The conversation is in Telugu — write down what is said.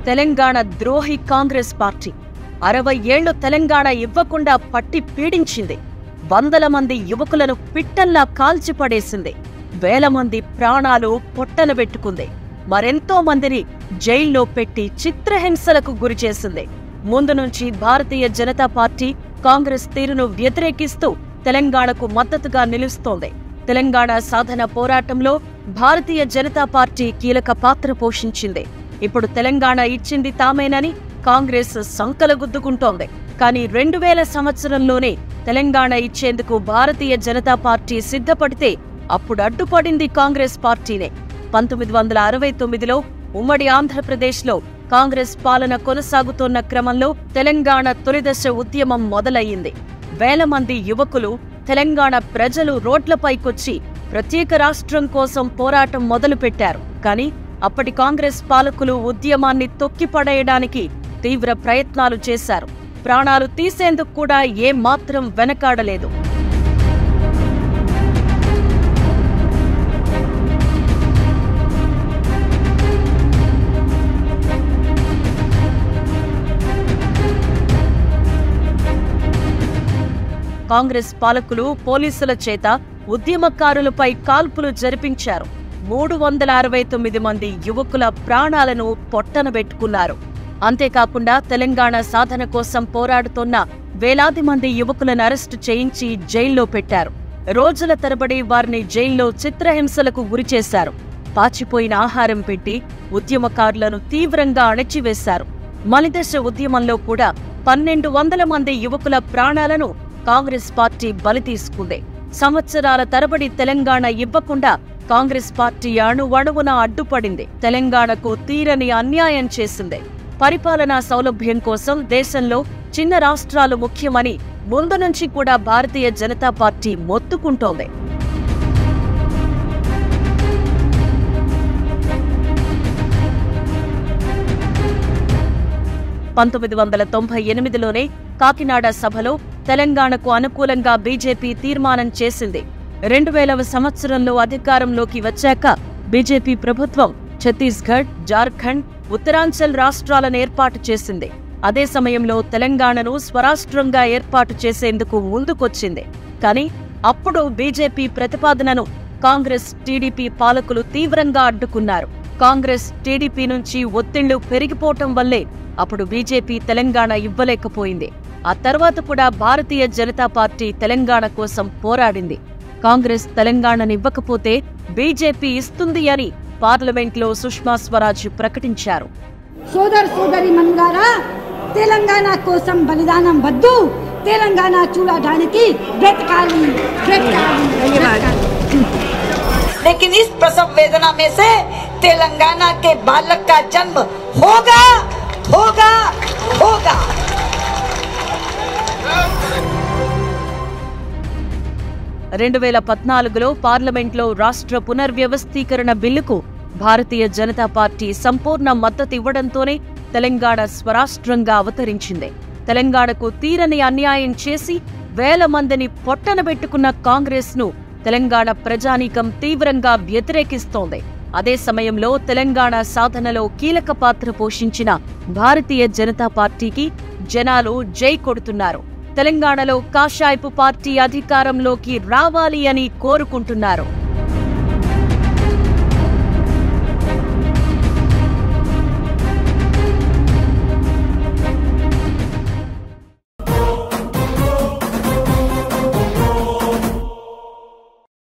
తెలంగాణ ద్రోహి కాంగ్రెస్ పార్టీ అరవై ఏళ్లు తెలంగాణ ఇవ్వకుండా పట్టి పీడించింది వందల మంది యువకులను పిట్టల్లా కాల్చిపడేసింది వేల మంది ప్రాణాలు పొట్టన పెట్టుకుంది మరెంతో మందిని జైల్లో పెట్టి చిత్రహింసలకు గురిచేసింది ముందు నుంచి భారతీయ జనతా పార్టీ కాంగ్రెస్ తీరును వ్యతిరేకిస్తూ తెలంగాణకు మద్దతుగా నిలుస్తోంది తెలంగాణ సాధన పోరాటంలో భారతీయ జనతా పార్టీ కీలక పాత్ర పోషించింది ఇప్పుడు తెలంగాణ ఇచ్చింది తామేనని కాంగ్రెస్ సంకలగుద్దుకుంటోంది కానీ రెండు వేల సంవత్సరంలోనే తెలంగాణ ఇచ్చేందుకు భారతీయ జనతా పార్టీ సిద్ధపడితే అప్పుడు అడ్డుపడింది కాంగ్రెస్ పార్టీనే పంతొమ్మిది వందల అరవై తొమ్మిదిలో ఉమ్మడి ఆంధ్రప్రదేశ్లో కాంగ్రెస్ పాలన కొనసాగుతోన్న క్రమంలో తెలంగాణ తొలిదశ ఉద్యమం మొదలయ్యింది వేల మంది యువకులు తెలంగాణ ప్రజలు రోడ్లపైకొచ్చి ప్రత్యేక రాష్ట్రం కోసం పోరాటం మొదలుపెట్టారు కానీ అప్పటి కాంగ్రెస్ పాలకులు ఉద్యమాన్ని తొక్కిపడేయడానికి తీవ్ర ప్రయత్నాలు చేశారు ప్రాణాలు తీసేందుకు కూడా ఏమాత్రం వెనకాడలేదు కాంగ్రెస్ పాలకులు పోలీసుల చేత ఉద్యమకారులపై కాల్పులు జరిపించారు మూడు వందల అరవై తొమ్మిది మంది యువకుల ప్రాణాలను పొట్టనబెట్టుకున్నారు అంతేకాకుండా తెలంగాణ సాధన కోసం పోరాడుతున్న వేలాది మంది యువకులను అరెస్టు చేయించి జైల్లో పెట్టారు రోజుల తరబడి వారిని జైల్లో చిత్రహింసలకు గురిచేశారు పాచిపోయిన ఆహారం పెట్టి ఉద్యమకారులను తీవ్రంగా అణచివేశారు మలిదశ ఉద్యమంలో కూడా పన్నెండు వందల మంది యువకుల ప్రాణాలను కాంగ్రెస్ పార్టీ బలి తీసుకుంది సంవత్సరాల తరబడి తెలంగాణ ఇవ్వకుండా కాంగ్రెస్ పార్టీ అణువణువున అడ్డుపడింది తెలంగాణకు తీరని అన్యాయం చేసింది పరిపాలనా సౌలభ్యం కోసం దేశంలో చిన్న రాష్ట్రాలు ముఖ్యమని ముందు నుంచి కూడా భారతీయ జనతా పార్టీ మొత్తుకుంటోంది పంతొమ్మిది వందల తొంభై ఎనిమిదిలోనే కాకినాడ సభలో తెలంగాణకు అనుకూలంగా బీజేపీ తీర్మానం చేసింది రెండు వేలవ సంవత్సరంలో అధికారంలోకి వచ్చాక బీజేపీ ప్రభుత్వం ఛత్తీస్గఢ్ జార్ఖండ్ ఉత్తరాంచల్ రాష్ట్రాలను ఏర్పాటు చేసింది అదే సమయంలో తెలంగాణను స్వరాష్ట్రంగా ఏర్పాటు చేసేందుకు ముందుకొచ్చింది కానీ అప్పుడు బీజేపీ ప్రతిపాదనను కాంగ్రెస్ టీడీపీ పాలకులు తీవ్రంగా అడ్డుకున్నారు కాంగ్రెస్ టీడీపీ నుంచి ఒత్తిళ్లు పెరిగిపోవటం వల్లే అప్పుడు బీజేపీ తెలంగాణ ఇవ్వలేకపోయింది ఆ తర్వాత కూడా భారతీయ జనతా పార్టీ తెలంగాణ కోసం పోరాడింది కాంగ్రెస్ తెలంగాణనివ్వకపోతే బీజేపీ ఇస్తుంది అని పార్లమెంట్లో సుష్మా స్వరాజ్ ప్రకటించారు సోదర్ సోదరి మనులారా తెలంగాణ కోసం బలిదానం వద్దు తెలంగాణ చూడడానికి బ్రతకాలి బ్రతకాలి బ్రతకాలి लेकिन इस प्रसव वेदना में से तेलंगाना के बालक का जन्म होगा होगा होगा రెండు వేల పద్నాలుగులో పార్లమెంట్లో రాష్ట్ర పునర్వ్యవస్థీకరణ బిల్లుకు భారతీయ జనతా పార్టీ సంపూర్ణ మద్దతు ఇవ్వడంతోనే తెలంగాణ స్వరాష్ట్రంగా అవతరించింది తెలంగాణకు తీరని అన్యాయం చేసి వేల మందిని పొట్టనబెట్టుకున్న కాంగ్రెస్ ను తెలంగాణ ప్రజానీకం తీవ్రంగా వ్యతిరేకిస్తోంది అదే సమయంలో తెలంగాణ సాధనలో కీలక పాత్ర పోషించిన భారతీయ జనతా పార్టీకి జనాలు జై కొడుతున్నారు తెలంగాణలో కాషాయపు పార్టీ అధికారంలోకి రావాలి అని కోరుకుంటున్నారు